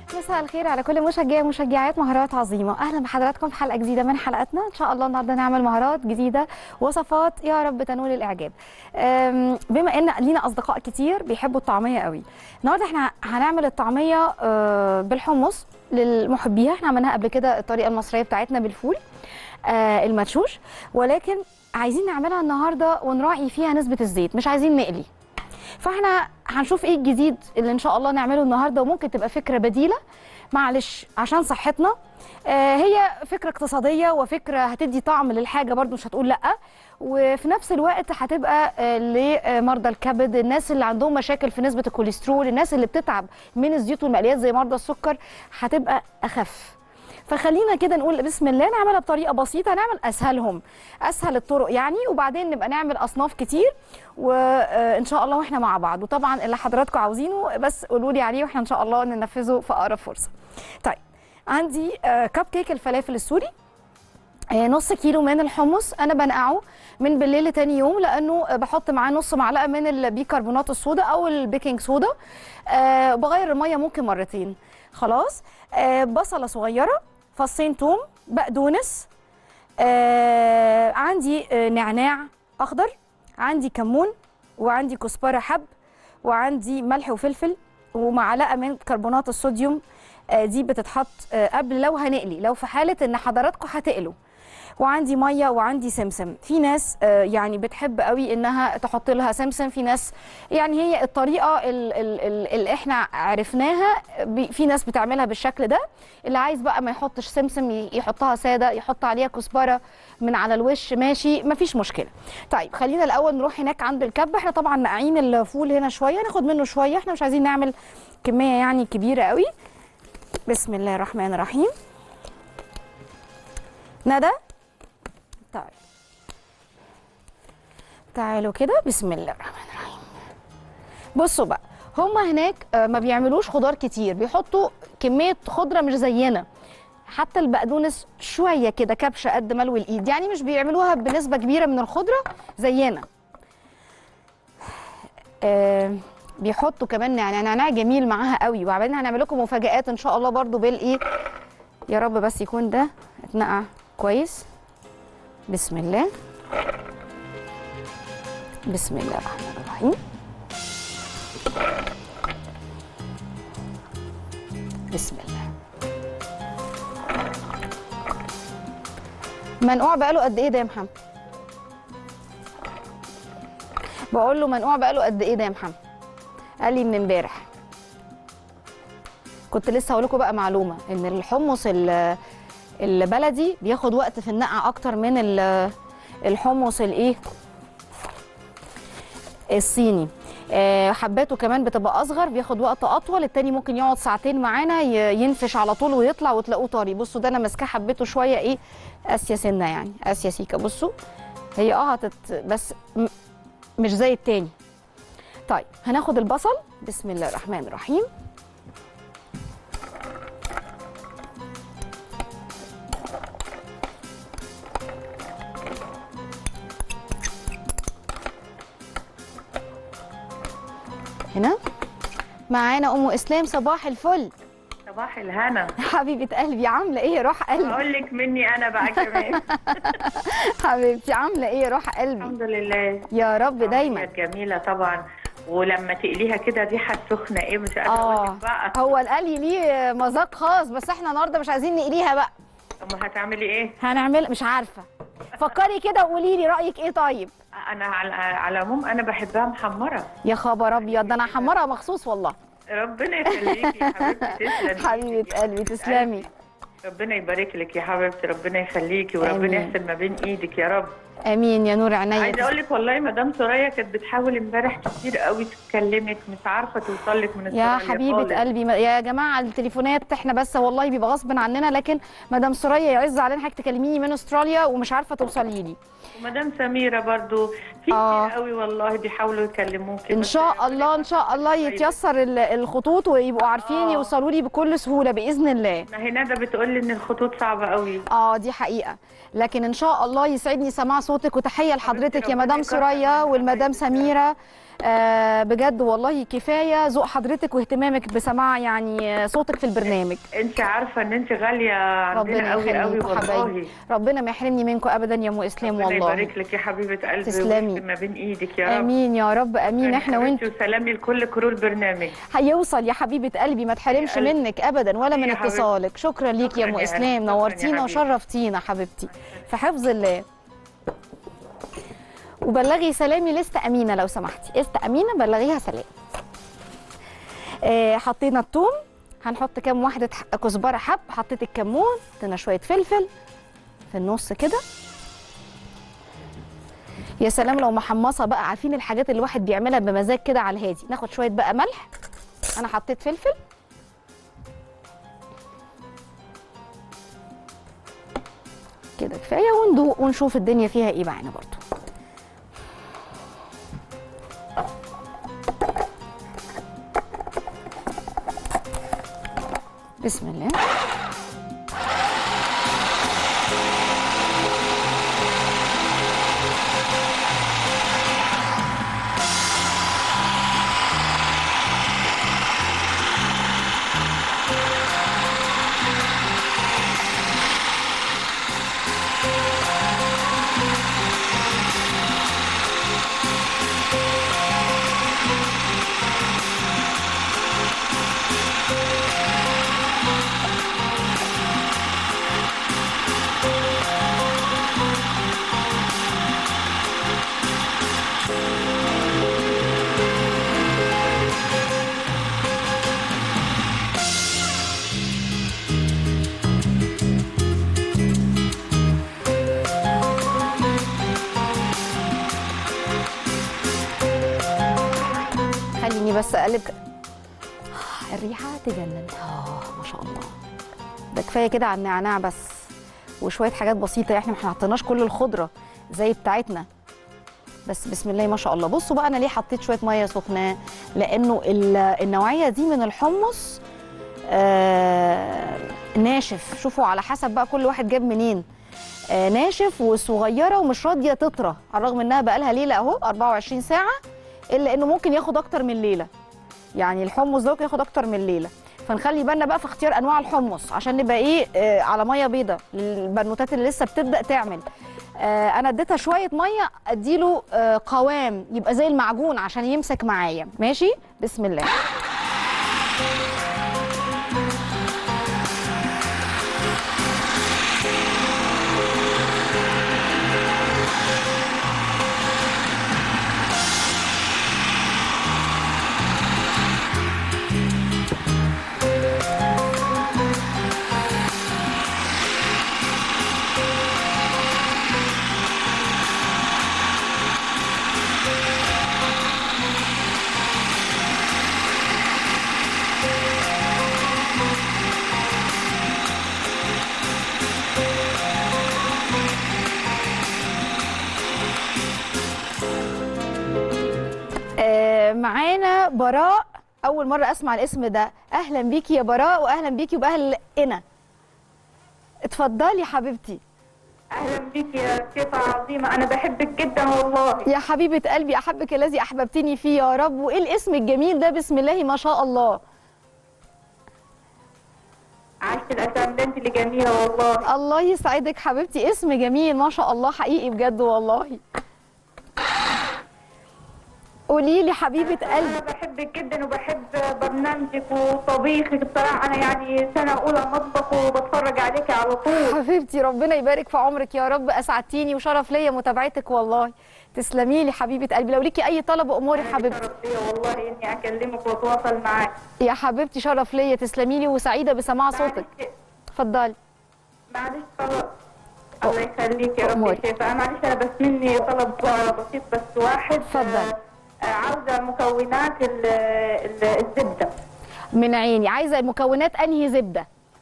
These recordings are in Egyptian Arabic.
مساء الخير على كل مشجعي ومشجعات مهارات عظيمه اهلا بحضراتكم في حلقه جديده من حلقاتنا ان شاء الله النهارده نعمل مهارات جديده وصفات يا رب تنول الاعجاب أم، بما ان لينا اصدقاء كتير بيحبوا الطعميه قوي النهارده احنا هنعمل الطعميه آه، بالحمص للمحبيها احنا عملناها قبل كده الطريقه المصريه بتاعتنا بالفول آه، المدشوش ولكن عايزين نعملها النهارده ونراعي فيها نسبه الزيت مش عايزين نقلي فاحنا هنشوف ايه الجديد اللي ان شاء الله نعمله النهارده وممكن تبقى فكره بديله معلش عشان صحتنا آه هي فكره اقتصاديه وفكره هتدي طعم للحاجه برضو مش هتقول لا وفي نفس الوقت هتبقى آه لمرضى الكبد الناس اللي عندهم مشاكل في نسبه الكوليسترول الناس اللي بتتعب من الزيوت والمقليات زي مرضى السكر هتبقى اخف فخلينا كده نقول بسم الله نعملها بطريقه بسيطه نعمل اسهلهم اسهل الطرق يعني وبعدين نبقى نعمل اصناف كتير وان شاء الله واحنا مع بعض وطبعا اللي حضراتكم عاوزينه بس قولوا لي عليه واحنا ان شاء الله ننفذه في اقرب فرصه طيب عندي آه، كب كيك الفلافل السوري آه، نص كيلو من الحمص انا بنقعه من بالليل لتاني يوم لانه آه، بحط معاه نص معلقه من البيكربونات الصودا او البيكنج صودا آه، بغير الميه ممكن مرتين خلاص آه، بصله صغيره فصين توم بقدونس آه، عندي آه، نعناع اخضر عندي كمون وعندي كزبره حب وعندي ملح وفلفل ومعلقه من كربونات الصوديوم آه، دي بتتحط آه، قبل لو هنقلي لو في حاله ان حضراتكم هتقلوا وعندي ميه وعندي سمسم في ناس آه، يعني بتحب قوي انها تحط لها سمسم في ناس يعني هي الطريقه ال- ال- ال- اللي احنا عرفناها بي- في ناس بتعملها بالشكل ده اللي عايز بقى ما يحطش سمسم ي- يحطها ساده يحط عليها كزبره من على الوش ماشي مفيش مشكله طيب خلينا الاول نروح هناك عند الكب احنا طبعا نقعين الفول هنا شويه ناخد منه شويه احنا مش عايزين نعمل كميه يعني كبيره قوي بسم الله الرحمن الرحيم ندى تعالوا تعالوا كده بسم الله الرحمن الرحيم بصوا بقى هما هناك آه، ما بيعملوش خضار كتير بيحطوا كمية خضرة مش زينا حتى البقدونس شوية كده كبشة قد ملو الإيد يعني مش بيعملوها بنسبة كبيرة من الخضرة زينا آه بيحطوا كمان نعناع نعناع جميل معاها قوي وبعدين هنعمل لكم مفاجآت إن شاء الله برضو بالإيه يا رب بس يكون ده اتنقع كويس بسم الله بسم الله الرحمن الرحيم بسم الله منقوع بقاله قد ايه ده يا محمد بقول له منقوع بقاله قد ايه ده يا محمد قال لي من امبارح كنت لسه هقول لكم بقى معلومه ان الحمص ال- البلدي بياخد وقت في النقع اكتر من ال- الحمص الايه الصيني آه، حباته كمان بتبقى اصغر بياخد وقت اطول التاني ممكن يقعد ساعتين معانا ي- ينفش على طول ويطلع وتلاقوه طري بصوا ده انا ماسكاه حبيته شويه ايه قاسيه سنه يعني قاسيه سيكه بصوا هي اه هتت بس م- مش زي التاني طيب هناخد البصل بسم الله الرحمن الرحيم هنا معانا ام اسلام صباح الفل صباح الهنا حبيبه قلبي عامله ايه يا روح قلبي اقول لك مني انا بقى كمان حبيبتي عامله ايه يا روح قلبي الحمد لله يا رب دايما عملية جميله طبعا ولما تقليها كده ريحه سخنه ايه مش قادره اقول اه لك بقى هو القلي ليه مذاق خاص بس احنا النهارده مش عايزين نقليها بقى امال هتعملي ايه هنعمل مش عارفه فكري كده وقولي لي رايك ايه طيب انا على على العموم انا بحبها محمره يا خبر ابيض ده انا هحمرها مخصوص والله ربنا يخليكي يا حبيبتي تسلمي حبيبه قلبي تسلمي ربنا يبارك لك يا حبيبتي ربنا يخليكي وربنا آمين. يحسن ما بين ايدك يا رب امين يا نور عايزه عينيا اقول لك والله مدام سوريا كانت بتحاول امبارح كتير قوي تكلمك مش عارفه توصل لك من يا استراليا حبيبه خالص. قلبي ما- يا جماعه التليفونات احنا بس والله بيبقى غصب عننا لكن مدام سوريا يعز علينا حضرتك تكلميني من استراليا ومش عارفه توصلي لي ومدام سميرة برضو في آه. كتير قوي والله بيحاولوا يكلموك ان شاء الله ان شاء الله يتيسر ال- الخطوط ويبقوا عارفين آه. يوصلوا لي بكل سهوله باذن الله ما هي ندى بتقول لي ان الخطوط صعبة قوي اه دي حقيقه لكن ان شاء الله يسعدني سماع صوتك وتحيه لحضرتك يا ربنا مدام يكتر سوريا من والمدام حبايبك. سميره آه بجد والله كفايه ذوق حضرتك واهتمامك بسماع يعني صوتك في البرنامج انت عارفه ان انت غاليه ربنا عندنا قوي قوي يخليكوا والله حبايبي ربنا ما يحرمني منكم ابدا يا ام اسلام ربنا والله يبارك لك يا حبيبه قلبي تسلمي. ويكتب ما بين ايدك يا رب امين يا رب امين احنا وانت حبيبتي وسلامي لكل كرو البرنامج هيوصل يا حبيبه قلبي ما تحرمش قلبي. منك ابدا ولا من يا حبيبتي. اتصالك شكرا ليك يا شكراً ام يا اسلام قلبي. شكراً يا نورتينا حبيبي. وشرفتينا حبيبتي في حفظ الله وبلغي سلامي لست امينه لو سمحتي است امينه بلغيها سلام آه حطينا الثوم هنحط كام واحده ح- كزبره حب حطيت الكمون حطينا شويه فلفل في النص كده يا سلام لو محمصه بقى عارفين الحاجات اللي الواحد بيعملها بمزاج كده على الهادي ناخد شويه بقى ملح انا حطيت فلفل كده كفايه وندوق ونشوف الدنيا فيها ايه معانا برضو بسم الله خليني بس اقلب ك- آه، الريحه تجنن اه ما شاء الله ده كفايه كده على النعناع بس وشويه حاجات بسيطه احنا ما حطيناش كل الخضره زي بتاعتنا بس بسم الله ما شاء الله بصوا بقى انا ليه حطيت شويه ميه سخنه لانه ال- النوعيه دي من الحمص آه ناشف شوفوا على حسب بقى كل واحد جاب منين آه ناشف وصغيره ومش راضيه تطرى على الرغم انها بقى لها ليله اهو 24 ساعه الا انه ممكن ياخد اكتر من ليله يعني الحمص ده ممكن ياخد اكتر من ليله فنخلي بالنا بقى في اختيار انواع الحمص عشان نبقى ايه آه على ميه بيضه للبنوتات اللي لسه بتبدا تعمل آه انا اديتها شويه ميه اديله آه قوام يبقى زي المعجون عشان يمسك معايا ماشي بسم الله آه، معانا براء اول مره اسمع الاسم ده اهلا بيكي يا براء واهلا بيكي وباهل انا اتفضلي حبيبتي اهلا بك يا شيخة عظيمة انا بحبك جدا والله يا حبيبه قلبي احبك الذي احببتني فيه يا رب وايه الاسم الجميل ده بسم الله ما شاء الله عشت الاسامي ده انت اللي جميلة والله الله يسعدك حبيبتي اسم جميل ما شاء الله حقيقي بجد والله قولي لي حبيبه انا قلبي بحبك جدا وبحب برنامجك وطبيخك بصراحة انا يعني سنة اولى مطبخ وبتفرج عليك على طول حبيبتي ربنا يبارك في عمرك يا رب اسعدتيني وشرف ليا متابعتك والله تسلمي لي حبيبه قلبي لو ليكي اي طلب اموري حبيبتي شرف ليا والله اني اكلمك واتواصل معاك يا حبيبتي شرف ليا تسلمي لي وسعيده بسماع صوتك معلش- اتفضلي معلش خلاص الله يخليك يا رب أموري. يا شيخة أنا معلش انا بس مني طلب بسيط بس واحد اتفضل. آه، آه، عاوزة مكونات ال- ال- الزبدة من عيني عايزه المكونات انهي زبده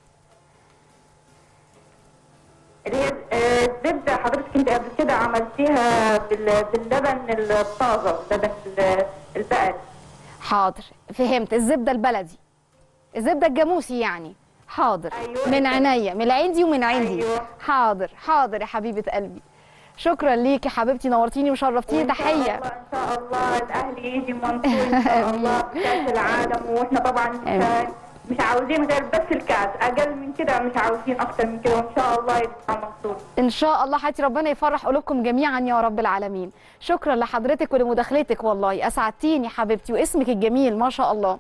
اللي هي آه، الزبدة حضرتك انت قبل كده عملتيها بال- باللبن الطازة لبن ال- البقري حاضر فهمت الزبده البلدي الزبده الجاموسي يعني حاضر أيوة. من عينيا من عندي ومن عندي أيوة. حاضر حاضر يا حبيبه قلبي شكرا ليكي حبيبتي نورتيني وشرفتيني وإن شاء تحيه الله- ان شاء الله الاهلي يجي منصور ان شاء الله في كاس العالم واحنا طبعا مش آمين. مش عاوزين غير بس الكاس اقل من كده مش عاوزين اكتر من كده وان شاء الله يبقى منصور ان شاء الله حياتي ربنا يفرح قلوبكم جميعا يا رب العالمين شكرا لحضرتك ولمداخلتك والله اسعدتيني حبيبتي واسمك الجميل ما شاء الله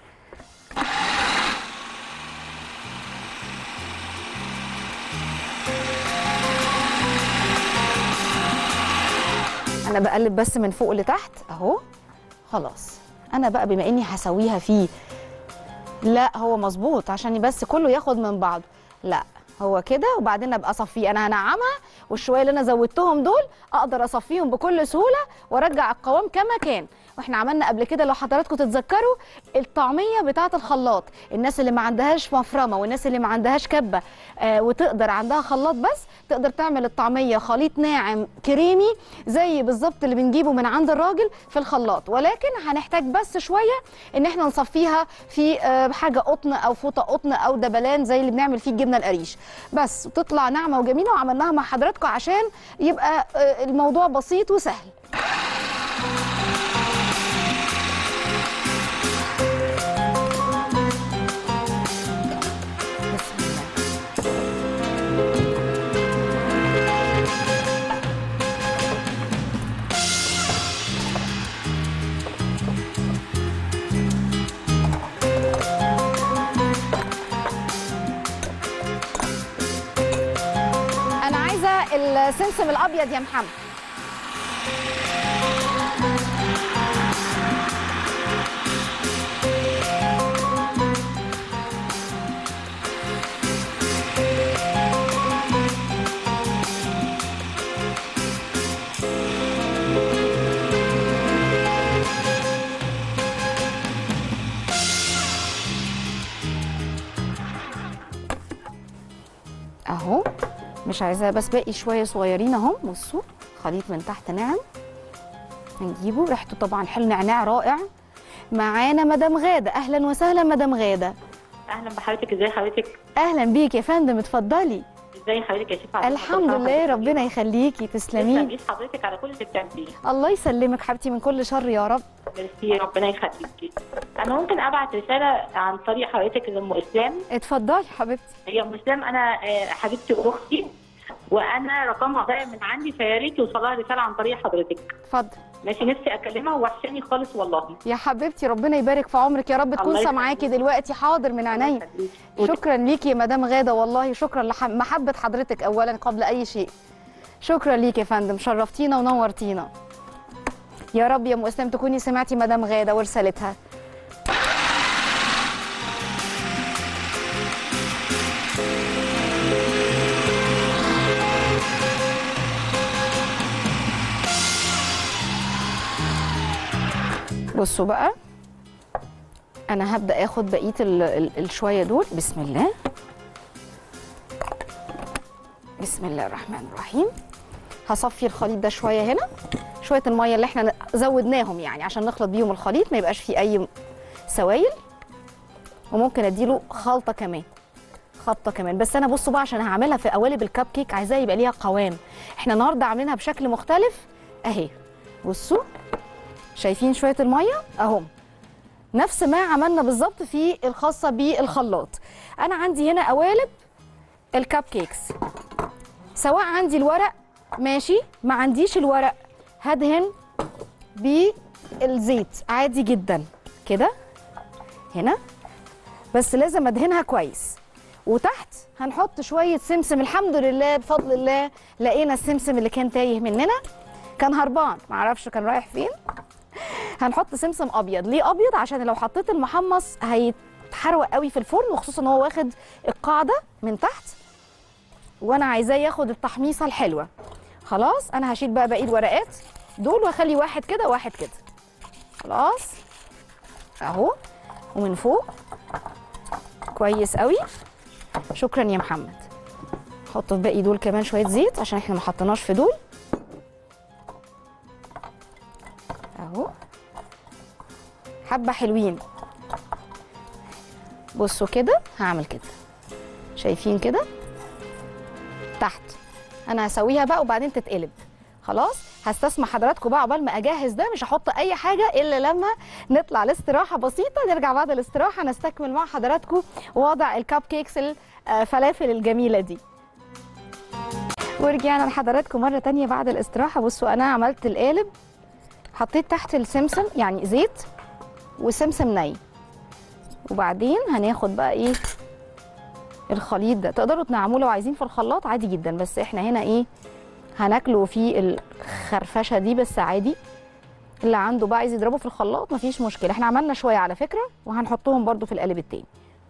انا بقلب بس من فوق لتحت اهو خلاص انا بقى بما اني هسويها فيه لا هو مظبوط عشان بس كله ياخد من بعضه لا هو كده وبعدين ابقى اصفيه انا هنعمها والشويه اللي انا زودتهم دول اقدر اصفيهم بكل سهوله وارجع القوام كما كان واحنا عملنا قبل كده لو حضراتكم تتذكروا الطعميه بتاعه الخلاط الناس اللي ما عندهاش مفرمه والناس اللي ما عندهاش كبه آه وتقدر عندها خلاط بس تقدر تعمل الطعميه خليط ناعم كريمي زي بالظبط اللي بنجيبه من عند الراجل في الخلاط ولكن هنحتاج بس شويه ان احنا نصفيها في آه، حاجه قطن او فوطه قطن او دبلان زي اللي بنعمل فيه الجبنه القريش بس تطلع ناعمه وجميله وعملناها مع حضراتكم عشان يبقى آه، الموضوع بسيط وسهل بسم الله انا عايزه السمسم الابيض يا محمد اهو مش عايزاه بس باقي شويه صغيرين اهو بصوا خليط من تحت ناعم هنجيبه ريحته طبعا حلو نعناع رائع معانا مدام غاده اهلا وسهلا مدام غاده اهلا بحضرتك ازي حضرتك اهلا بيك يا فندم اتفضلي ازي حضرتك يا شيخ عبد الحمد لله ربنا يخليكي تسلمي تسلمي حضرتك على كل اللي بتعمليه الله يسلمك حبيبتي من كل شر يا رب ميرسي ربنا يخليكي انا ممكن ابعت رساله عن طريق حضرتك لام اسلام اتفضلي حبيبتي هي ام اسلام انا آه، حبيبتي واختي وانا رقمها ضايع من عندي فيا ريت يوصلها رساله عن طريق حضرتك اتفضل ماشي نفسي اكلمها وحشاني خالص والله يا حبيبتي ربنا يبارك في عمرك يا رب تكون الله سامعاكي يخليك. دلوقتي حاضر من عينيا الله يخليكي. شكرا ليكي يا مدام غاده والله شكرا لمحبه حضرتك اولا قبل اي شيء شكرا ليكي يا فندم شرفتينا ونورتينا يا رب يا ام اسلام تكوني سمعتي مدام غاده ورسالتها بصوا بقى انا هبدا اخد بقيه ال- ال- الشويه دول بسم الله بسم الله الرحمن الرحيم هصفي الخليط ده شويه هنا شويه الميه اللي احنا زودناهم يعني عشان نخلط بيهم الخليط ما يبقاش فيه اي سوائل وممكن اديله خلطه كمان خبطه كمان بس انا بصوا بقى عشان هعملها في قوالب الكب كيك عايزاها يبقى ليها قوام احنا النهارده عاملينها بشكل مختلف اهي بصوا شايفين شويه الميه اهم نفس ما عملنا بالظبط في الخاصه بالخلاط انا عندي هنا قوالب الكب كيكس سواء عندي الورق ماشي ما عنديش الورق هدهن بالزيت عادي جدا كده هنا بس لازم ادهنها كويس وتحت هنحط شويه سمسم الحمد لله بفضل الله لقينا السمسم اللي كان تايه مننا كان هربان معرفش كان رايح فين هنحط سمسم ابيض ليه ابيض عشان لو حطيت المحمص هيتحروق قوي في الفرن وخصوصا ان هو واخد القاعده من تحت وانا عايزاه ياخد التحميصه الحلوه خلاص انا هشيل بقى باقي الورقات دول واخلي واحد كده واحد كده خلاص اهو ومن فوق كويس قوي شكرا يا محمد حط في باقي دول كمان شويه زيت عشان احنا ما حطيناش في دول اهو حبه حلوين بصوا كده هعمل كده شايفين كده تحت انا هسويها بقى وبعدين تتقلب خلاص هستسمح حضراتكم بقى عقبال ما اجهز ده مش هحط اي حاجه الا لما نطلع لاستراحه بسيطه نرجع بعد الاستراحه نستكمل مع حضراتكم وضع الكب كيكس الفلافل الجميله دي ورجعنا لحضراتكم مره تانية بعد الاستراحه بصوا انا عملت القالب حطيت تحت السمسم يعني زيت وسمسم ني وبعدين هناخد بقى ايه الخليط ده تقدروا تنعموه لو عايزين في الخلاط عادي جدا بس احنا هنا ايه هناكله في الخرفشه دي بس عادي اللي عنده بقى عايز يضربه في الخلاط مفيش مشكله احنا عملنا شويه على فكره وهنحطهم برده في القالب التاني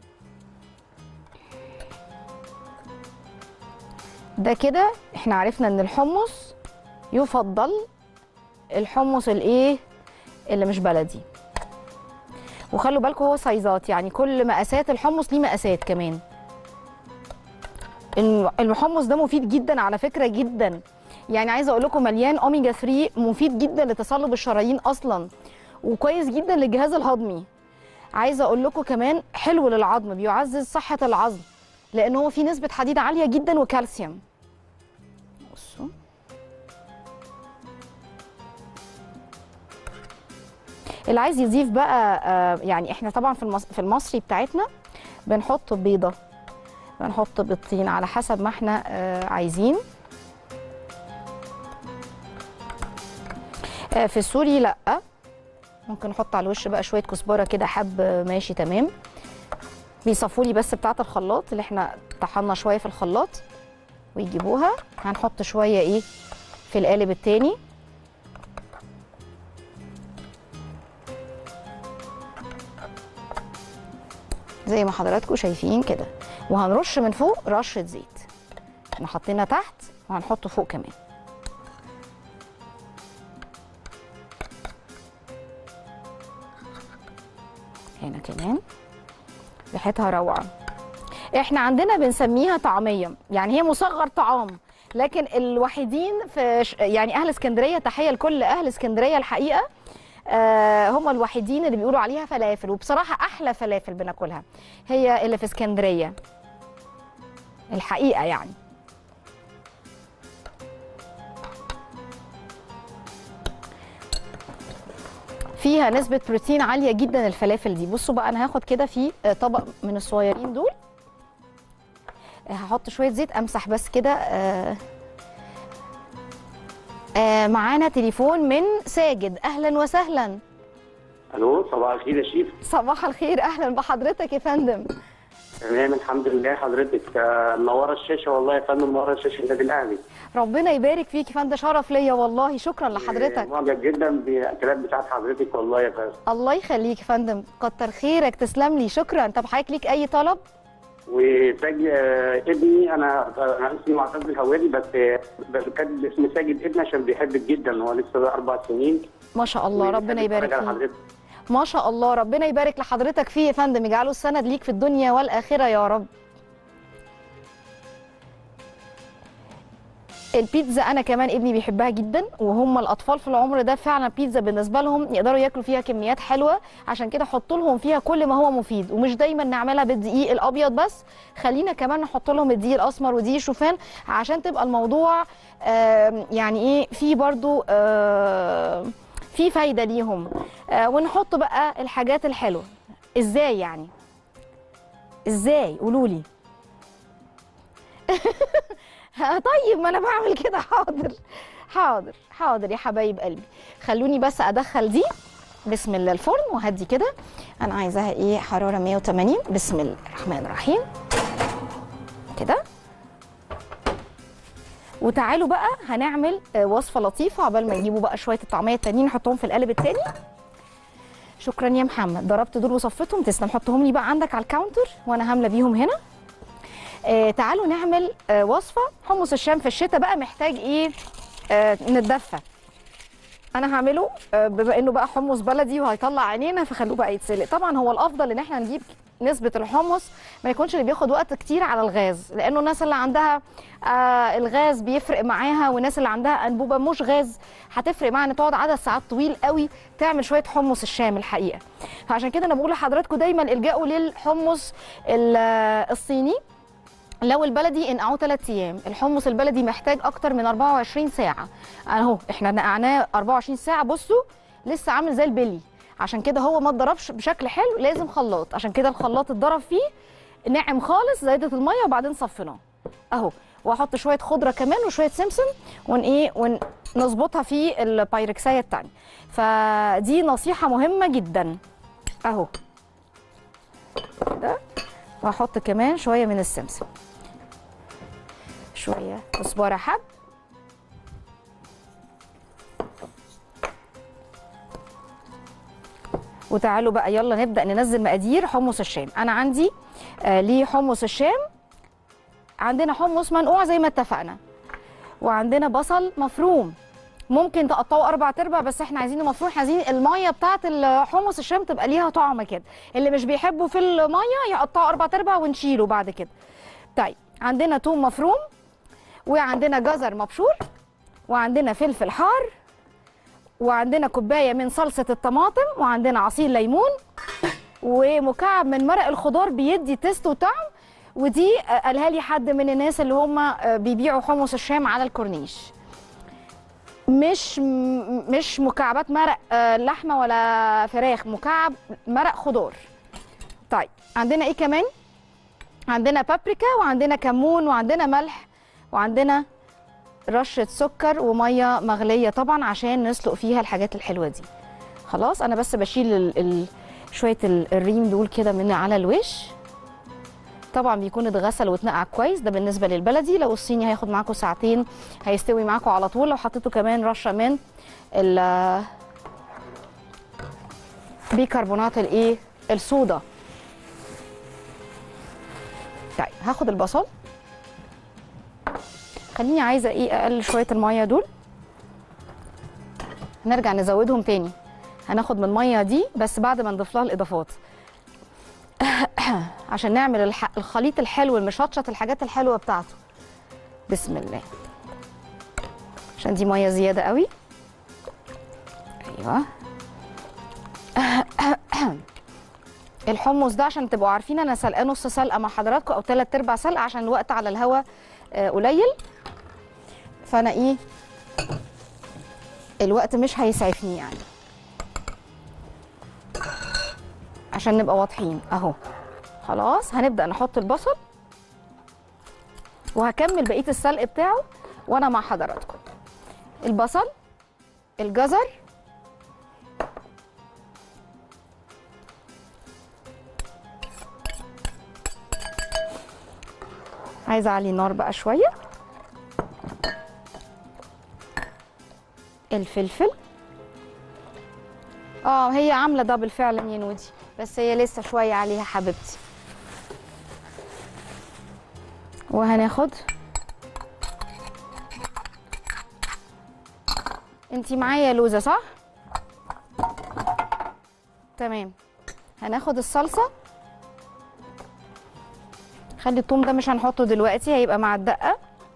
ده كده احنا عرفنا ان الحمص يفضل الحمص الايه اللي مش بلدي وخلوا بالكم هو سايزات يعني كل مقاسات الحمص ليه مقاسات كمان الم- الحمص ده مفيد جدا على فكره جدا يعني عايزه اقول لكم مليان اوميجا 3 مفيد جدا لتصلب الشرايين اصلا وكويس جدا للجهاز الهضمي عايزه اقول لكم كمان حلو للعظم بيعزز صحه العظم لان هو فيه نسبه حديد عاليه جدا وكالسيوم بصوا اللي عايز يضيف بقى آه، يعني احنا طبعا في المص... في المصري بتاعتنا بنحط بيضه بنحط بيضتين على حسب ما احنا آه، عايزين آه، في السوري لا ممكن نحط على الوش بقى شويه كزبره كده حب آه، ماشي تمام بيصفوا لي بس بتاعه الخلاط اللي احنا طحنا شويه في الخلاط ويجيبوها هنحط شويه ايه في القالب التاني زي ما حضراتكم شايفين كده وهنرش من فوق رشه زيت احنا حطينا تحت وهنحطه فوق كمان هنا كمان ريحتها روعه احنا عندنا بنسميها طعميه يعني هي مصغر طعام لكن الوحيدين في ش- يعني اهل اسكندريه تحيه لكل اهل اسكندريه الحقيقه آه هم الوحيدين اللي بيقولوا عليها فلافل وبصراحه احلى فلافل بناكلها هي اللي في اسكندريه الحقيقه يعني فيها نسبة بروتين عالية جدا الفلافل دي بصوا بقى أنا هاخد كده في آه، طبق من الصغيرين دول آه، هحط شوية زيت أمسح بس كده آه، آه، معانا تليفون من ساجد أهلا وسهلا الو صباح الخير يا شيف صباح الخير أهلا بحضرتك يا فندم تمام الحمد لله حضرتك آه، منوره الشاشه والله يا فندم منوره الشاشه النادي الاهلي ربنا يبارك فيك يا فندم شرف ليا والله شكرا آه، لحضرتك معجب جدا بالاكلات بتاعت حضرتك والله يا فندم الله يخليك يا فندم كتر خيرك تسلم لي شكرا طب حضرتك ليك أي طلب وساجد آه، ابني انا انا اسمي معتز الهوادي بس آه، بس كان اسمه ساجد ابني عشان بيحبك جدا هو لسه بقى اربع سنين ما شاء الله ربنا وبيحب يبارك يتفرج على فيك حضرتك ما شاء الله ربنا يبارك لحضرتك فيه يا فندم يجعله السند ليك في الدنيا والآخرة يا رب البيتزا انا كمان ابني بيحبها جدا وهم الاطفال في العمر ده فعلا بيتزا بالنسبه لهم يقدروا ياكلوا فيها كميات حلوه عشان كده حط لهم فيها كل ما هو مفيد ومش دايما نعملها بالدقيق الابيض بس خلينا كمان نحط لهم الدقيق الاسمر ودقيق الشوفان عشان تبقى الموضوع آم، يعني ايه في برضو آم، في فايده ليهم آه، ونحط بقى الحاجات الحلوه ازاي يعني ازاي قولوا لي طيب ما انا بعمل كده حاضر حاضر حاضر يا حبايب قلبي خلوني بس ادخل دي بسم الله الفرن وهدي كده انا عايزاها ايه حراره 180 بسم الله الرحمن الرحيم كده وتعالوا بقى هنعمل آه، وصفه لطيفه عقبال ما يجيبوا بقى شويه الطعميه التانيين نحطهم في القالب التاني شكرا يا محمد ضربت دول وصفتهم تسلم حطهم لي بقى عندك على الكاونتر وانا هامله بيهم هنا آه تعالوا نعمل آه وصفه حمص الشام في الشتاء بقى محتاج ايه آه نتدفى انا هعمله آه بما انه بقى حمص بلدي وهيطلع عينينا فخلوه بقى يتسلق طبعا هو الافضل ان احنا نجيب نسبة الحمص ما يكونش اللي بياخد وقت كتير على الغاز لانه الناس اللي عندها آه الغاز بيفرق معاها والناس اللي عندها انبوبة مش غاز هتفرق معاها ان تقعد عدد ساعات طويل قوي تعمل شوية حمص الشام الحقيقة فعشان كده انا بقول لحضراتكم دايما الجأوا للحمص ال- الصيني لو البلدي انقعوه 3 ايام الحمص البلدي محتاج اكتر من 24 ساعه اهو احنا نقعناه 24 ساعه بصوا لسه عامل زي البلي عشان كده هو ما اتضربش بشكل حلو لازم خلاط عشان كده الخلاط اتضرب فيه ناعم خالص زايده الميه وبعدين صفيناه اهو واحط شويه خضره كمان وشويه سمسم ون ايه ونظبطها في البايركسايه التانية فدي نصيحه مهمه جدا اهو كده واحط كمان شويه من السمسم شويه كزبره حب وتعالوا بقى يلا نبدا ننزل مقادير حمص الشام انا عندي آه ليه حمص الشام عندنا حمص منقوع زي ما اتفقنا وعندنا بصل مفروم ممكن تقطعه اربع تربع بس احنا عايزينه مفروم إحنا عايزين الميه بتاعه الحمص الشام تبقى ليها طعم كده اللي مش بيحبه في الميه يقطعه اربع تربع ونشيله بعد كده طيب عندنا توم مفروم وعندنا جزر مبشور وعندنا فلفل حار وعندنا كوبايه من صلصه الطماطم وعندنا عصير ليمون ومكعب من مرق الخضار بيدي تيست وطعم ودي آه، قالها لي حد من الناس اللي هم آه، بيبيعوا حمص الشام على الكورنيش مش م- مش مكعبات مرق آه، لحمه ولا فراخ مكعب مرق خضار طيب عندنا ايه كمان عندنا بابريكا وعندنا كمون وعندنا ملح وعندنا رشه سكر وميه مغليه طبعا عشان نسلق فيها الحاجات الحلوه دي خلاص انا بس بشيل ال ال شويه ال- الريم دول كده من على الوش طبعا بيكون اتغسل واتنقع كويس ده بالنسبه للبلدي لو الصيني هياخد معاكم ساعتين هيستوي معاكم على طول لو حطيتوا كمان رشه من ال بيكربونات الايه الصودا طيب هاخد البصل خليني عايزه ايه اقل شويه الميه دول هنرجع نزودهم تاني هناخد من الميه دي بس بعد ما نضيف لها الاضافات عشان نعمل الح... الخليط الحلو المشطشط الحاجات الحلوه بتاعته بسم الله عشان دي ميه زياده قوي ايوه الحمص ده عشان تبقوا عارفين انا سلقاه نص سلقه مع حضراتكم او ثلاث ارباع سلقه عشان الوقت على الهوا آه، قليل فانا ايه الوقت مش هيسعفني يعني عشان نبقى واضحين اهو خلاص هنبدا نحط البصل وهكمل بقيه السلق بتاعه وانا مع حضراتكم البصل الجزر عايزه اعلي النار بقى شويه الفلفل اه هي عامله دبل فعلا يا نودي بس هي لسه شويه عليها حبيبتي وهناخد انتي معايا لوزه صح تمام هناخد الصلصه خلي الثوم ده مش هنحطه دلوقتي هيبقى مع الدقه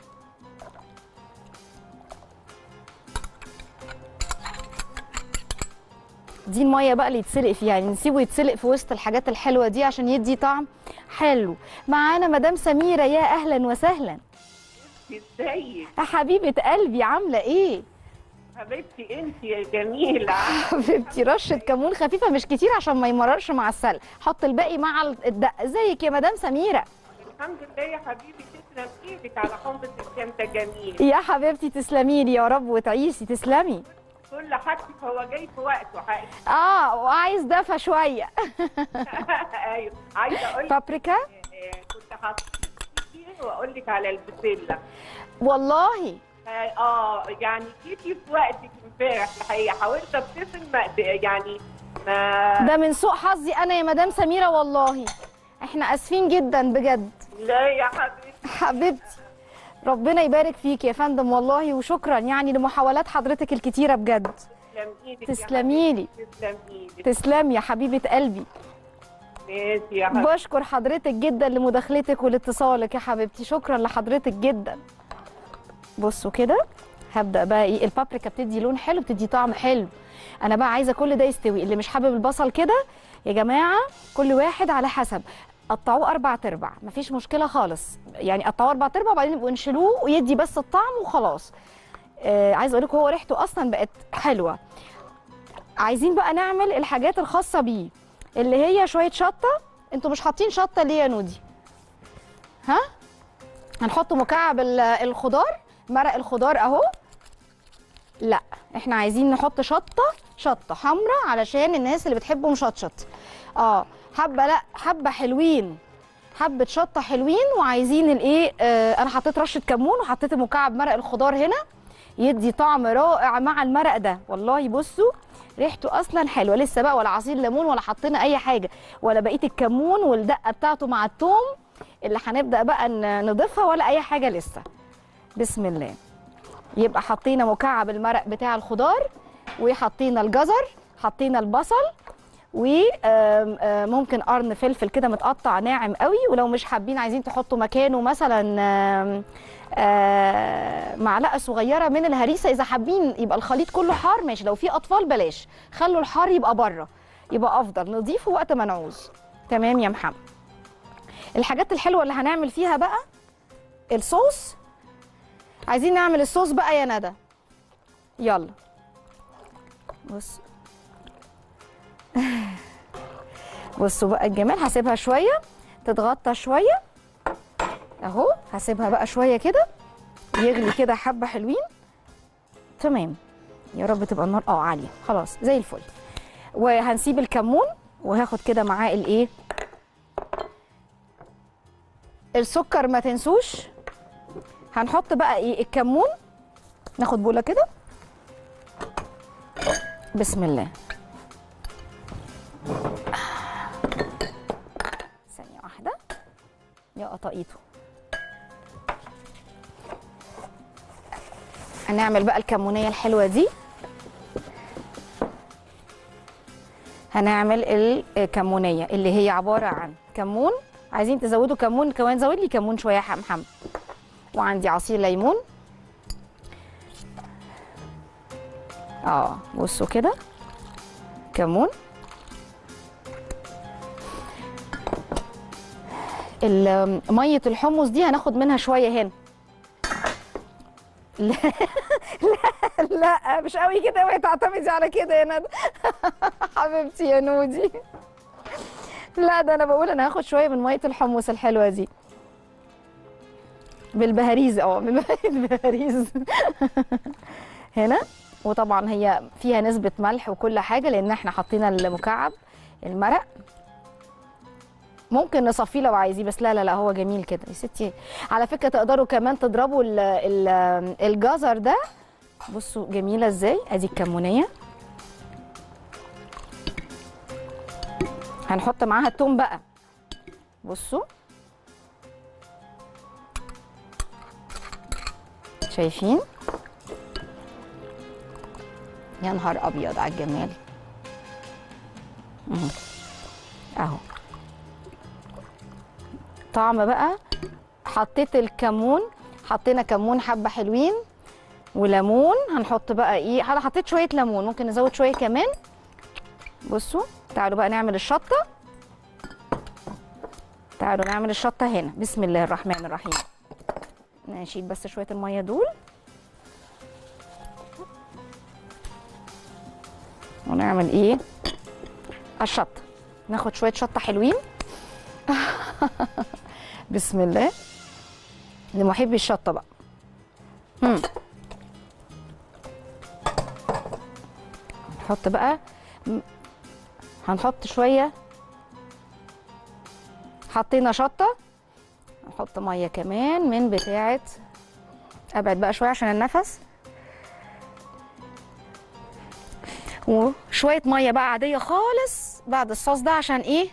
دي الميه بقى اللي يتسلق فيها يعني نسيبه يتسلق في وسط الحاجات الحلوه دي عشان يدي طعم حلو معانا مدام سميره يا اهلا وسهلا ازيك يا حبيبه قلبي عامله ايه حبيبتي انت يا جميله حبيبتي رشه كمون خفيفه مش كتير عشان ما يمررش مع السلق حط الباقي مع الدق ازيك يا مدام سميره الحمد لله يا حبيبي تسلم ايدك على حمضة الشام ده جميل يا حبيبتي تسلمي لي يا رب وتعيشي تسلمي كل حاجتك هو جاي في وقته حقيقي اه وعايز دفى شويه ايوه عايزه اقول لك بابريكا آه، كنت حاطه كتير واقول لك على البسله والله اه آه، يعني جيتي في وقتك امبارح الحقيقه حاولت ابتسم ما قد- يعني ما ده من سوء حظي انا يا مدام سميره والله احنا اسفين جدا بجد لا يا حبيبتي حبيبتي ربنا يبارك فيك يا فندم والله وشكرا يعني لمحاولات حضرتك الكتيره بجد تسلم ايدك يا تسلمي لي. حبيبتي، تسلم ايدك تسلمي يا حبيبه قلبي ماشي يا حبيبتي بشكر حضرتك جدا لمداخلتك ولاتصالك يا حبيبتي شكرا لحضرتك جدا بصوا كده هبدا بقى ايه البابريكا بتدي لون حلو بتدي طعم حلو انا بقى عايزه كل ده يستوي اللي مش حابب البصل كده يا جماعه كل واحد على حسب قطعوه اربع ارباع مفيش مشكله خالص يعني قطعوه اربع ارباع وبعدين يبقوا انشلوه ويدي بس الطعم وخلاص آه عايز اقول لكم هو ريحته اصلا بقت حلوه عايزين بقى نعمل الحاجات الخاصه بيه اللي هي شويه شطه انتوا مش حاطين شطه ليه يا نودي ها هنحط مكعب ال- الخضار مرق الخضار اهو لا احنا عايزين نحط شطه شطه حمراء علشان الناس اللي بتحبه مشطشط اه حبه لا حبه حلوين حبه شطه حلوين وعايزين الايه آه انا حطيت رشه كمون وحطيت مكعب مرق الخضار هنا يدي طعم رائع مع المرق ده والله بصوا ريحته اصلا حلوه لسه بقى ولا عصير ليمون ولا حطينا اي حاجه ولا بقيه الكمون والدقه بتاعته مع الثوم اللي هنبدا بقى ن- نضيفها ولا اي حاجه لسه بسم الله يبقى حطينا مكعب المرق بتاع الخضار وحطينا الجزر حطينا البصل وممكن قرن فلفل كده متقطع ناعم قوي ولو مش حابين عايزين تحطوا مكانه مثلا آم، آم، معلقه صغيره من الهريسه اذا حابين يبقى الخليط كله حار ماشي لو في اطفال بلاش خلوا الحار يبقى بره يبقى افضل نضيفه وقت ما نعوز تمام يا محمد الحاجات الحلوه اللي هنعمل فيها بقى الصوص عايزين نعمل الصوص بقى يا ندى يلا بص بصوا بقى الجمال هسيبها شويه تتغطى شويه اهو هسيبها بقى شويه كده يغلي كده حبه حلوين تمام يا رب تبقى النار اه عاليه خلاص زي الفل وهنسيب الكمون وهاخد كده معاه الايه السكر ما تنسوش هنحط بقى ايه الكمون ناخد بوله كده بسم الله ثانية واحدة يا قطايته هنعمل بقى الكمونية الحلوة دي هنعمل الكمونية اللي هي عبارة عن كمون عايزين تزودوا كمون كمان زود لي كمون شوية يا محمد وعندي عصير ليمون اه بصوا كده كمون ال- ميه الحمص دي هناخد منها شويه هنا لا لا لا مش قوي كده اوعي تعتمدي على كده يا ندى حبيبتي يا نودي لا ده انا بقول انا هاخد شويه من ميه الحمص الحلوه دي بالبهاريز اه بالبهاريز هنا وطبعا هي فيها نسبه ملح وكل حاجه لان احنا حطينا المكعب المرق ممكن نصفيه لو عايزين بس لا لا لا هو جميل كده يا ستي على فكره تقدروا كمان تضربوا ال ال الجزر ده بصوا جميله ازاي ادي الكمونيه هنحط معاها التوم بقى بصوا شايفين يا نهار ابيض على الجمال مهم. اهو طعم بقى حطيت الكمون حطينا كمون حبه حلوين وليمون هنحط بقى ايه انا حطيت شويه ليمون ممكن نزود شويه كمان بصوا تعالوا بقى نعمل الشطه تعالوا نعمل الشطه هنا بسم الله الرحمن الرحيم نشيل بس شويه الميه دول ونعمل ايه الشطه ناخد شويه شطه حلوين بسم الله لمحبي الشطه بقى مم. نحط بقى م- هنحط شويه حطينا شطه نحط ميه كمان من بتاعه ابعد بقى شويه عشان النفس وشويه ميه بقى عاديه خالص بعد الصوص ده عشان ايه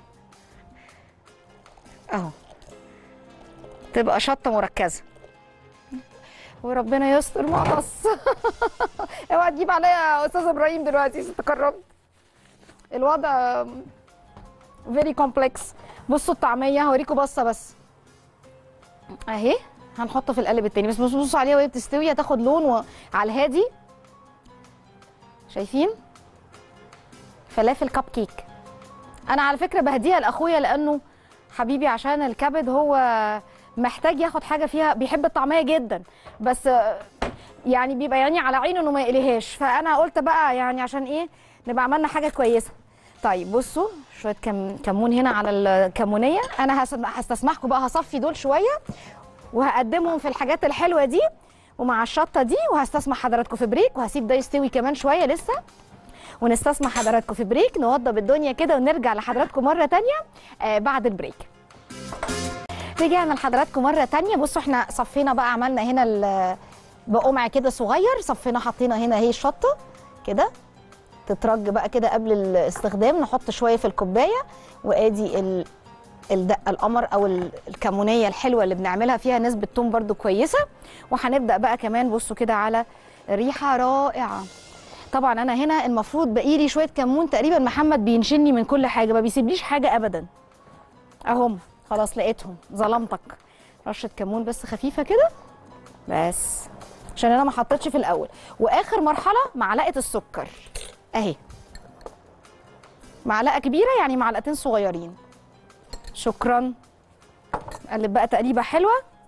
اهو تبقى شطه مركزه وربنا يستر ما بص اوعى تجيب عليا يا استاذ ابراهيم دلوقتي ست قربت الوضع فيري كومبلكس بصوا الطعميه هوريكم بصه بس اهي هنحط في القالب التاني بس بصوا بصوا عليها وهي بتستوي هتاخد لون وعلى الهادي شايفين فلافل كب كيك انا على فكره بهديها لاخويا لانه حبيبي عشان الكبد هو محتاج ياخد حاجه فيها بيحب الطعميه جدا بس آه، يعني بيبقى يعني على عينه انه ما يقليهاش فانا قلت بقى يعني عشان ايه نبقى عملنا حاجه كويسه طيب بصوا شويه كم كمون هنا على الكمونيه انا هس- هستسمحكم بقى هصفي دول شويه وهقدمهم في الحاجات الحلوه دي ومع الشطه دي وهستسمح حضراتكم في بريك وهسيب ده يستوي كمان شويه لسه ونستسمح حضراتكم في بريك نوضب الدنيا كده ونرجع لحضراتكم مره تانية آه بعد البريك رجعنا لحضراتكم مره تانية بصوا احنا صفينا بقى عملنا هنا ال- بقمع كده صغير صفينا حطينا هنا اهي الشطه كده تترج بقى كده قبل الاستخدام نحط شويه في الكوبايه وادي ال الدقه القمر او ال- الكمونيه الحلوه اللي بنعملها فيها نسبه توم برده كويسه وهنبدا بقى كمان بصوا كده على ريحه رائعه طبعا انا هنا المفروض بقيلي شويه كمون تقريبا محمد بينشني من كل حاجه ما بيسيبليش حاجه ابدا اهم خلاص لقيتهم ظلمتك رشه كمون بس خفيفه كده بس عشان انا ما حطيتش في الاول واخر مرحله معلقه السكر اهي معلقه كبيره يعني معلقتين صغيرين شكرا قلب بقى تقليبه حلوه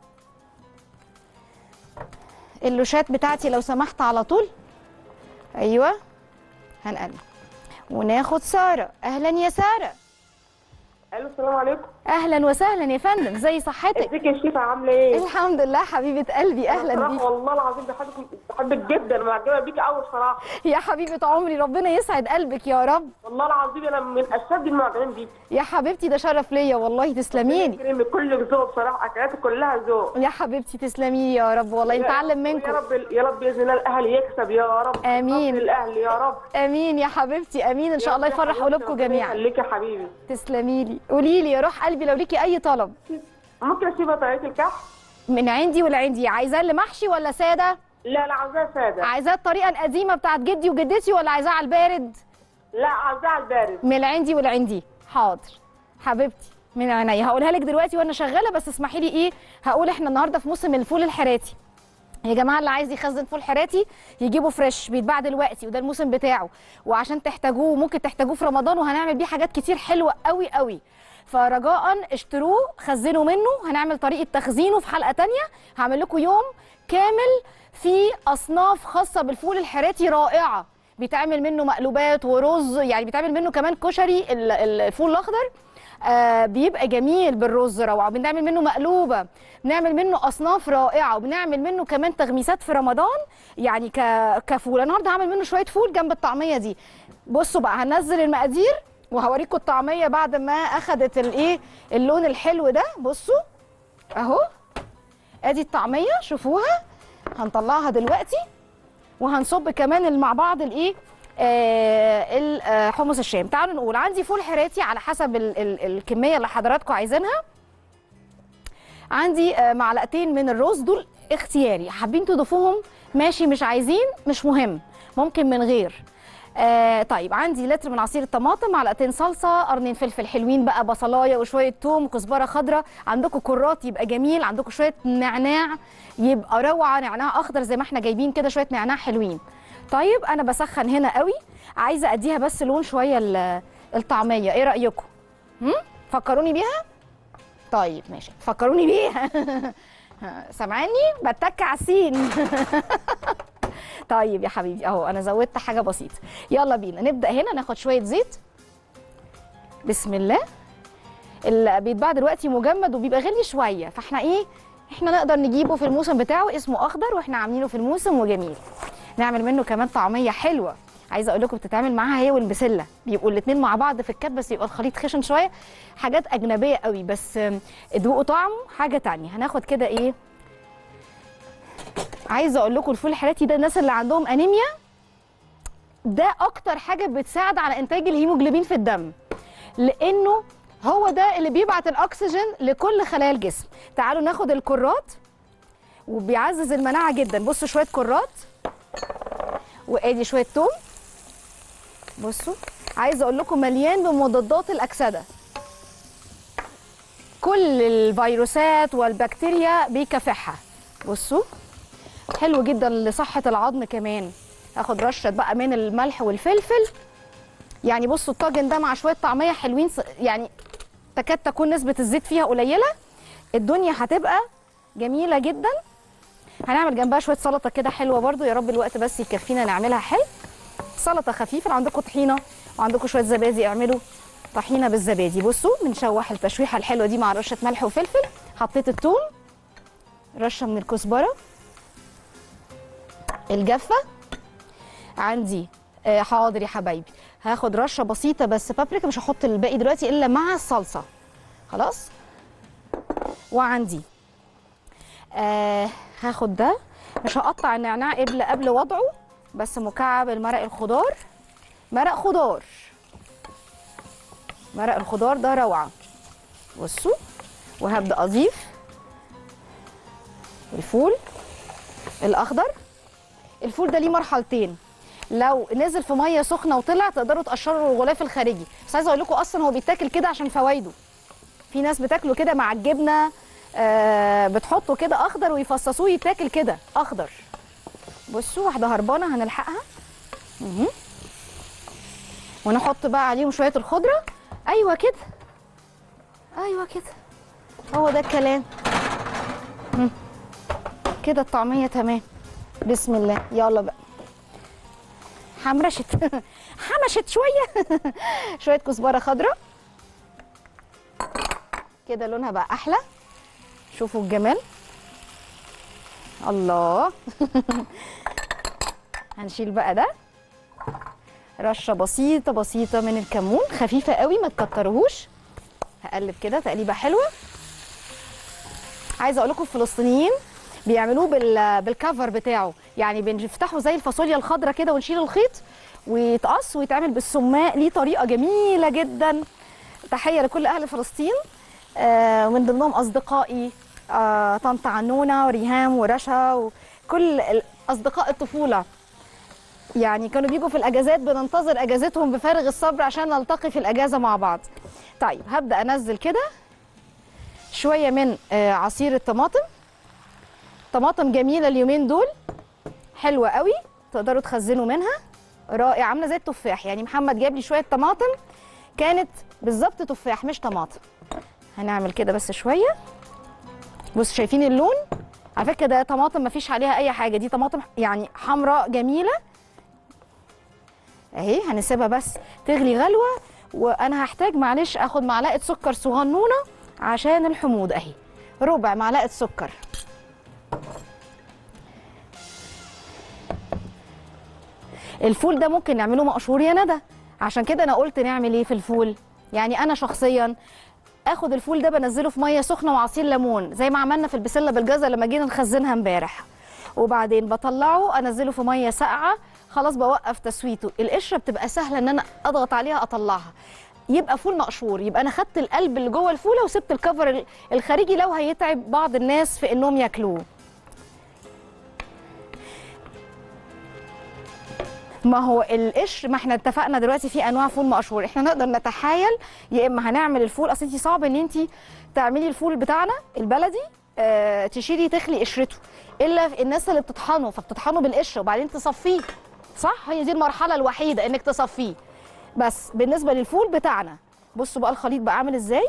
اللوشات بتاعتي لو سمحت على طول ايوه هنقلب وناخد ساره اهلا يا ساره الو السلام عليكم اهلا وسهلا يا فندم زي صحتك ازيك يا شيفا عامله ايه؟ الحمد لله حبيبه قلبي اهلا بصراحة بيك والله العظيم بحبك بحبك جدا معجبه بيكي قوي بصراحه يا حبيبه عمري ربنا يسعد قلبك يا رب والله العظيم انا من اشد المعجبين بيكي يا حبيبتي ده شرف ليا والله تسلميلي كريم كل ذوق بصراحه اكلاتك كلها ذوق يا حبيبتي تسلمي يا رب والله نتعلم يا منكم رب يا رب باذن الله الاهلي يكسب يا رب آمين. نصر الاهلي يا رب امين يا حبيبتي امين ان شاء الله يفرح قلوبكم جميعا خليك يا حبيبي تسلمي لي قولي لي يا روح قلبي لو ليكي اي طلب ممكن اسيبها طريقه الكحك؟ من عندي ولا عندي عايزاه اللي محشي ولا ساده لا لا عاوزاها ساده عايزاه الطريقه القديمه بتاعت جدي وجدتي ولا عايزاها على البارد لا عاوزاها على البارد من عندي ولا عندي حاضر حبيبتي من عينيا هقولها لك دلوقتي وانا شغاله بس اسمحي لي ايه هقول احنا النهارده في موسم الفول الحراتي يا جماعه اللي عايز يخزن فول حراتي يجيبه فريش بيتباع دلوقتي وده الموسم بتاعه وعشان تحتاجوه ممكن تحتاجوه في رمضان وهنعمل بيه حاجات كتير حلوه قوي قوي فرجاء اشتروه خزنوا منه هنعمل طريقه تخزينه في حلقه تانية هعمل لكم يوم كامل في اصناف خاصه بالفول الحراتي رائعه بيتعمل منه مقلوبات ورز يعني بيتعمل منه كمان كشري ال- ال- الفول الاخضر آه بيبقى جميل بالرز روعه بنعمل منه مقلوبه بنعمل منه اصناف رائعه وبنعمل منه كمان تغميسات في رمضان يعني ك... كفول أنا النهارده هعمل منه شويه فول جنب الطعميه دي بصوا بقى هنزل المقادير وهوريكم الطعميه بعد ما اخدت الايه اللون الحلو ده بصوا اهو ادي الطعميه شوفوها هنطلعها دلوقتي وهنصب كمان مع بعض الايه آه ال- آه، حمص الشام تعالوا نقول عندي فول حراتي على حسب ال ال الكميه اللي حضراتكم عايزينها عندي آه، معلقتين من الرز دول اختياري حابين تضيفوهم ماشي مش عايزين مش مهم ممكن من غير آه طيب عندي لتر من عصير الطماطم معلقتين صلصه قرنين فلفل حلوين بقى بصلايه وشويه توم كزبره خضراء عندكم كرات يبقى جميل عندكم شويه نعناع يبقى روعه نعناع اخضر زي ما احنا جايبين كده شويه نعناع حلوين طيب انا بسخن هنا قوي عايزه اديها بس لون شويه ال- الطعميه ايه رايكم هم؟ فكروني بيها طيب ماشي فكروني بيها سامعاني بتك على السين طيب يا حبيبي اهو انا زودت حاجه بسيطه يلا بينا نبدا هنا ناخد شويه زيت بسم الله اللي بيتباع دلوقتي مجمد وبيبقى غالي شويه فاحنا ايه احنا نقدر نجيبه في الموسم بتاعه اسمه اخضر واحنا عاملينه في الموسم وجميل نعمل منه كمان طعميه حلوه عايزه اقول لكم بتتعمل معاها هي والبسله بيبقوا الاثنين مع بعض في الكب بس يبقى الخليط خشن شويه حاجات اجنبيه قوي بس آم، ادوقوا طعمه حاجه تانية هناخد كده ايه عايزه اقول لكم الفول الحراتي ده الناس اللي عندهم انيميا ده اكتر حاجه بتساعد على انتاج الهيموجلوبين في الدم لانه هو ده اللي بيبعت الاكسجين لكل خلايا الجسم تعالوا ناخد الكرات وبيعزز المناعه جدا بصوا شويه كرات وادي شويه توم بصوا عايزه اقول لكم مليان بمضادات الاكسده كل الفيروسات والبكتيريا بيكافحها بصوا حلو جدا لصحه العظم كمان اخد رشه بقى من الملح والفلفل يعني بصوا الطاجن ده مع شويه طعميه حلوين ص- يعني تكاد تكون نسبه الزيت فيها قليله الدنيا هتبقى جميله جدا هنعمل جنبها شويه سلطه كده حلوه برضو يا رب الوقت بس يكفينا نعملها حلو سلطه خفيفه لو عندكم طحينه وعندكم شويه زبادي اعملوا طحينه بالزبادي بصوا بنشوح التشويحه الحلوه دي مع رشه ملح وفلفل حطيت الثوم رشه من الكزبره الجافه عندي آه، حاضر يا حبايبي هاخد رشه بسيطه بس بابريكا مش هحط الباقي دلوقتي الا مع الصلصه خلاص وعندي آه هاخد ده مش هقطع النعناع قبل قبل وضعه بس مكعب المرق الخضار مرق خضار مرق الخضار ده روعه بصوا وهبدا اضيف الفول الاخضر الفول ده ليه مرحلتين لو نزل في ميه سخنه وطلع تقدروا تقشروا الغلاف الخارجي بس عايزه اقول لكم اصلا هو بيتاكل كده عشان فوائده في ناس بتاكله كده مع الجبنه آه بتحطه كده اخضر ويفصصوه يتاكل كده اخضر بصوا واحده هربانه هنلحقها مهم. ونحط بقى عليهم شويه الخضره ايوه كده ايوه كده هو ده الكلام مم. كده الطعميه تمام بسم الله يلا بقى حمرشت حمشت شويه شويه كزبره خضراء كده لونها بقى احلى شوفوا الجمال الله هنشيل بقى ده رشه بسيطه بسيطه من الكمون خفيفه قوي ما تكترهوش هقلب كده تقليبه حلوه عايزه اقول لكم الفلسطينيين بيعملوه بال بالكفر بتاعه يعني بنفتحه زي الفاصوليا الخضراء كده ونشيل الخيط ويتقص ويتعمل بالسماق ليه طريقه جميله جدا تحيه لكل اهل فلسطين آه ومن ضمنهم اصدقائي آه طنط عنونه وريهام ورشا وكل ال- اصدقاء الطفوله يعني كانوا بيجوا في الاجازات بننتظر اجازتهم بفارغ الصبر عشان نلتقي في الاجازه مع بعض طيب هبدا انزل كده شويه من آه عصير الطماطم طماطم جميله اليومين دول حلوه قوي تقدروا تخزنوا منها رائع عامله زي التفاح يعني محمد جاب لي شويه طماطم كانت بالظبط تفاح مش طماطم هنعمل كده بس شويه بص شايفين اللون على فكره ده طماطم ما فيش عليها اي حاجه دي طماطم يعني حمراء جميله اهي هنسيبها بس تغلي غلوه وانا هحتاج معلش اخد معلقه سكر صغنونه عشان الحموض اهي ربع معلقه سكر الفول ده ممكن نعمله مقشور يا ندى عشان كده انا قلت نعمل ايه في الفول يعني انا شخصيا اخد الفول ده بنزله في ميه سخنه وعصير ليمون زي ما عملنا في البسله بالجزر لما جينا نخزنها امبارح وبعدين بطلعه انزله في ميه ساقعه خلاص بوقف تسويته القشره بتبقى سهله ان انا اضغط عليها اطلعها يبقى فول مقشور يبقى انا خدت القلب اللي جوه الفوله وسبت الكفر ال- الخارجي لو هيتعب بعض الناس في انهم ياكلوه ما هو القشر ما احنا اتفقنا دلوقتي في انواع فول مقشور احنا نقدر نتحايل يا اما هنعمل الفول اصل انت صعب ان انت تعملي الفول بتاعنا البلدي اه تشيلي تخلي قشرته الا الناس اللي بتطحنه فبتطحنه بالقشر وبعدين تصفيه صح هي دي المرحله الوحيده انك تصفيه بس بالنسبه للفول بتاعنا بصوا بقى الخليط بقى عامل ازاي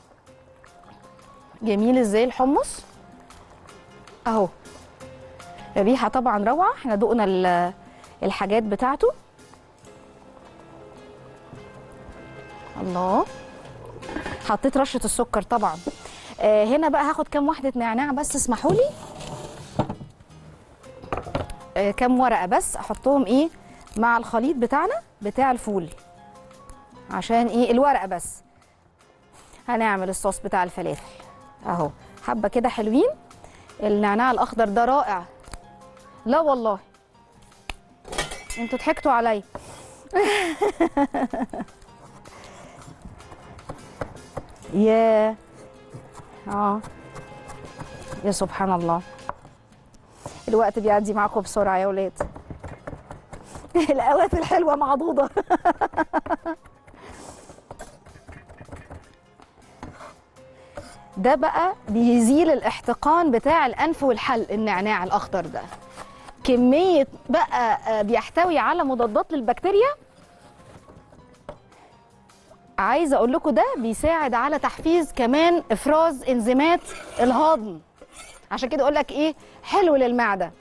جميل ازاي الحمص اهو الريحه طبعا روعه احنا دقنا ال- الحاجات بتاعته الله حطيت رشه السكر طبعا آه هنا بقى هاخد كام واحده نعناع بس اسمحوا لي آه كام ورقه بس احطهم ايه مع الخليط بتاعنا بتاع الفول عشان ايه الورقه بس هنعمل الصوص بتاع الفلافل اهو حبه كده حلوين النعناع الاخضر ده رائع لا والله انتوا ضحكتوا عليا يا اه يا سبحان الله الوقت بيعدي معاكم بسرعه يا ولاد الاوقات الحلوه معضوضه ده بقى بيزيل الاحتقان بتاع الانف والحلق النعناع الاخضر ده كميه بقى آه، بيحتوي على مضادات للبكتيريا عايزه اقول لكم ده بيساعد على تحفيز كمان افراز انزيمات الهضم عشان كده اقول لك ايه حلو للمعده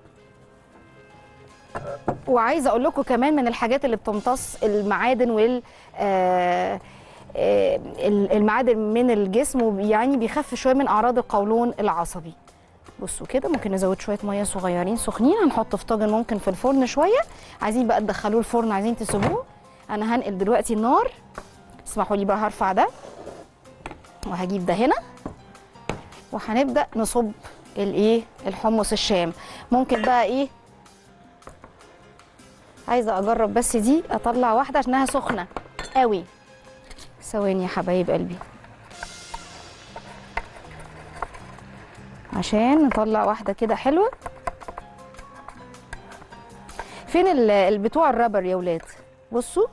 وعايزه اقول لكم كمان من الحاجات اللي بتمتص المعادن وال آه، آه، المعادن من الجسم ويعني بيخفف شويه من اعراض القولون العصبي بصوا كده ممكن نزود شويه ميه صغيرين سخنين هنحط في طاجن ممكن في الفرن شويه عايزين بقى تدخلوه الفرن عايزين تسيبوه انا هنقل دلوقتي النار اسمحوا لي بقى هرفع ده وهجيب ده هنا وهنبدا نصب الايه الحمص الشام ممكن بقى ايه عايزه اجرب بس دي اطلع واحده عشانها سخنه قوي ثواني يا حبايب قلبي عشان نطلع واحده كده حلوه فين ال- ال- بتوع الرابر يا ولاد بصوا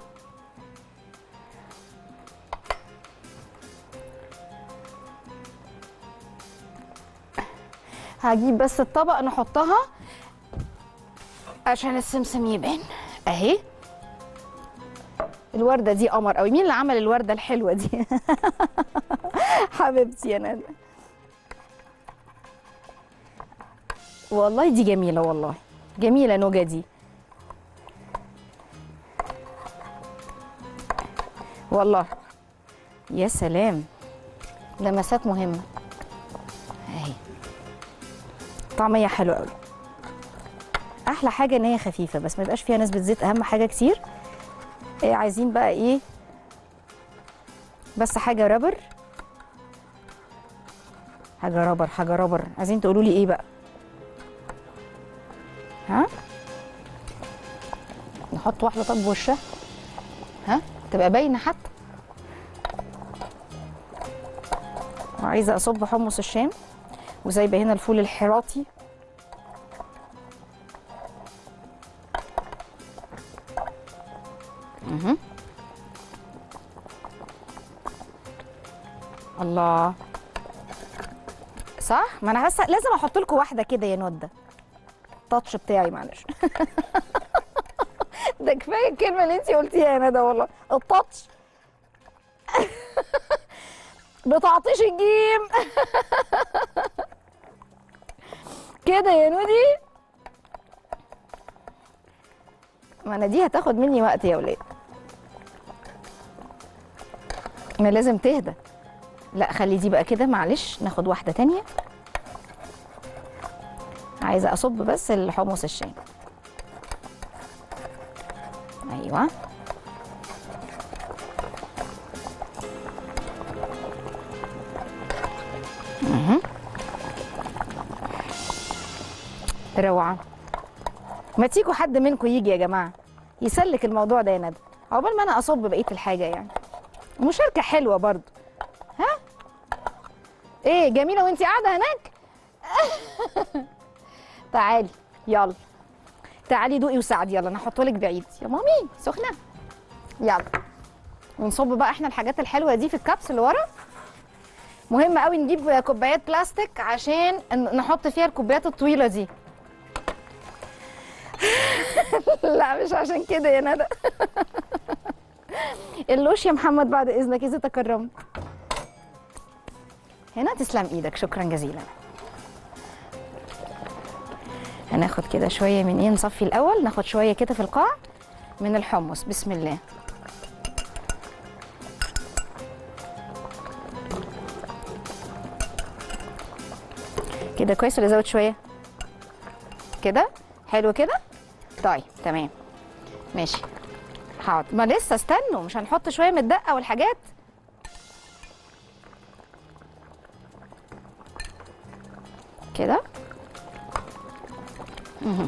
هجيب بس الطبق نحطها عشان السمسم يبان اهي الورده دي قمر قوي مين اللي عمل الورده الحلوه دي حبيبتي يا ندى والله دي جميله والله جميله نوجه دي والله يا سلام لمسات مهمه اهي طعميه حلوه قوي احلى حاجه ان هي خفيفه بس ما يبقاش فيها نسبه زيت اهم حاجه كتير إيه عايزين بقى ايه بس حاجه رابر حاجه رابر حاجه رابر عايزين تقولوا لي ايه بقى ها نحط واحده طب بوشها ها تبقى باينه حتى وعايزه اصب حمص الشام وسايبه هنا الفول الحراطي مهم. الله صح ما انا بس لازم احط لكم واحده كده يا نوده التاتش بتاعي معلش ده كفايه الكلمه اللي انت قلتيها يا ندى والله التاتش بتعطيش الجيم كده يا نودي ما انا دي هتاخد مني وقت يا ولاد ما لازم تهدى لا خلي دي بقى كده معلش ناخد واحده تانية عايزه اصب بس الحمص الشام ايوه مهم. روعه ما تيجوا حد منكم يجي يا جماعه يسلك الموضوع ده يا ندى عقبال ما انا اصب بقيه الحاجه يعني مشاركه حلوه برضو ها ايه جميله وانت قاعده هناك تعالي يلا تعالي دوقي وساعدي يلا انا هحطه لك بعيد يا مامي سخنه يلا ونصب بقى احنا الحاجات الحلوه دي في الكبس اللي ورا مهم قوي نجيب كوبايات بلاستيك عشان ن- نحط فيها الكوبايات الطويله دي لا مش عشان كده يا ندى اللوش يا محمد بعد اذنك اذا تكرمت هنا تسلم ايدك شكرا جزيلا هناخد كده شويه من ايه نصفي الاول ناخد شويه كده في القاع من الحمص بسم الله كده كويس ولا ازود شويه كده حلو كده طيب تمام ماشي حاضر ما لسه استنوا مش هنحط شويه من الدقه والحاجات كده مهم.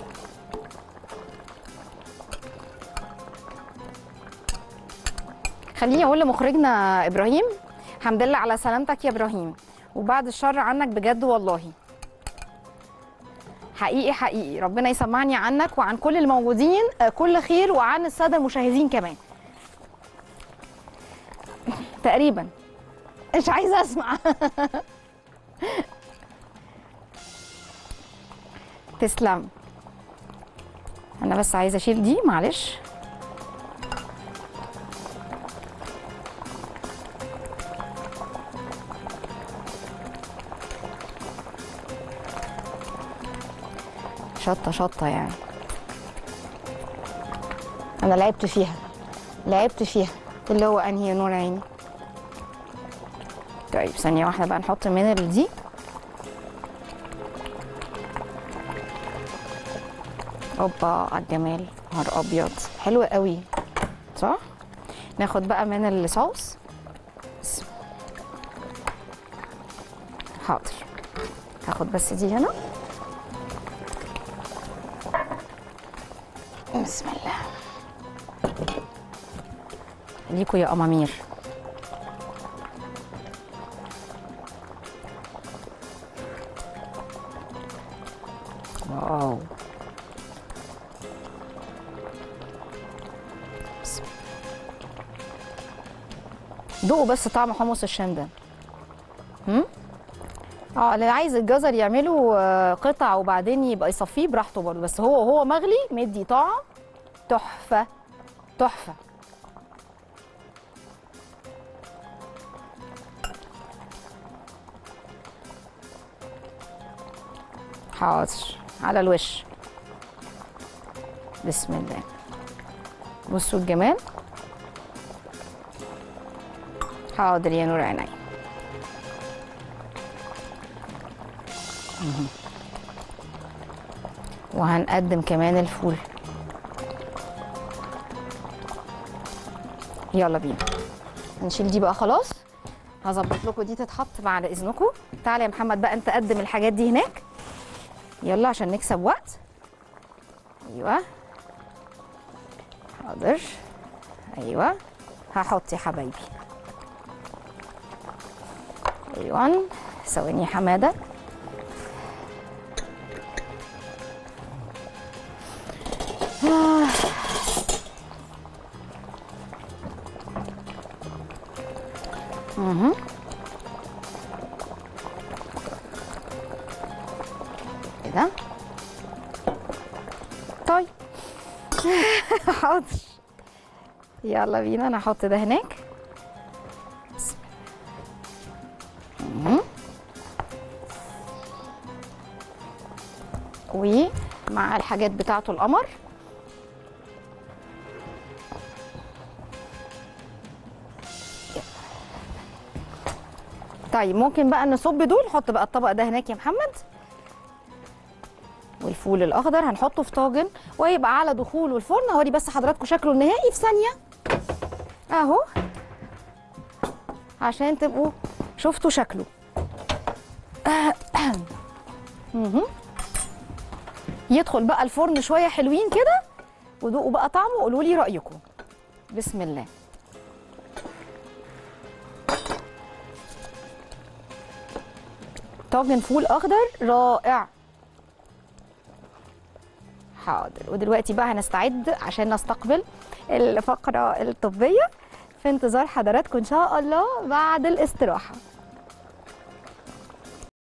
خليني اقول لمخرجنا ابراهيم الحمد لله على سلامتك يا ابراهيم وبعد الشر عنك بجد والله حقيقي حقيقي ربنا يسمعني عنك وعن كل الموجودين آه، كل خير وعن الساده المشاهدين كمان تقريبا مش عايزه اسمع تسلم انا بس عايزه اشيل دي معلش شطه شطه يعني انا لعبت فيها لعبت فيها اللي هو انهي يا نور عيني طيب ثانيه واحده بقى نحط من ال- دي اوبا على الجمال نهار ابيض حلو قوي صح ناخد بقى من الصوص بسم- حاضر هاخد بس دي هنا بسم الله ليكوا يا امامير واو بسم الله. دوقوا بس طعم حمص الشام ده هم؟ اه اللي عايز الجزر يعمله آه، قطع وبعدين يبقى يصفيه براحته برضه بس هو هو مغلي مدي طعم تحفه تحفه حاضر على الوش بسم الله بصوا الجمال حاضر يا نور عيني مهم. وهنقدم كمان الفول يلا بينا هنشيل دي بقى خلاص هظبط لكم دي تتحط بعد اذنكم تعالى يا محمد بقى انت قدم الحاجات دي هناك يلا عشان نكسب وقت ايوه حاضر ايوه هحط يا حبايبي ايوه ثواني يا حماده آه. مهم. كده طيب حاضر يلا بينا انا هحط ده هناك بسم الله. مهم. ومع الحاجات بتاعته القمر طيب ممكن بقى نصب دول نحط بقى الطبق ده هناك يا محمد والفول الاخضر هنحطه في طاجن وهيبقى على دخوله الفرن هوري بس حضراتكم شكله النهائي في ثانيه اهو عشان تبقوا شفتوا شكله مهم. يدخل بقى الفرن شويه حلوين كده ودوقوا بقى طعمه وقولوا لي رايكم بسم الله طاجن فول اخضر رائع حاضر ودلوقتي بقى هنستعد عشان نستقبل الفقره الطبيه في انتظار حضراتكم ان شاء الله بعد الاستراحه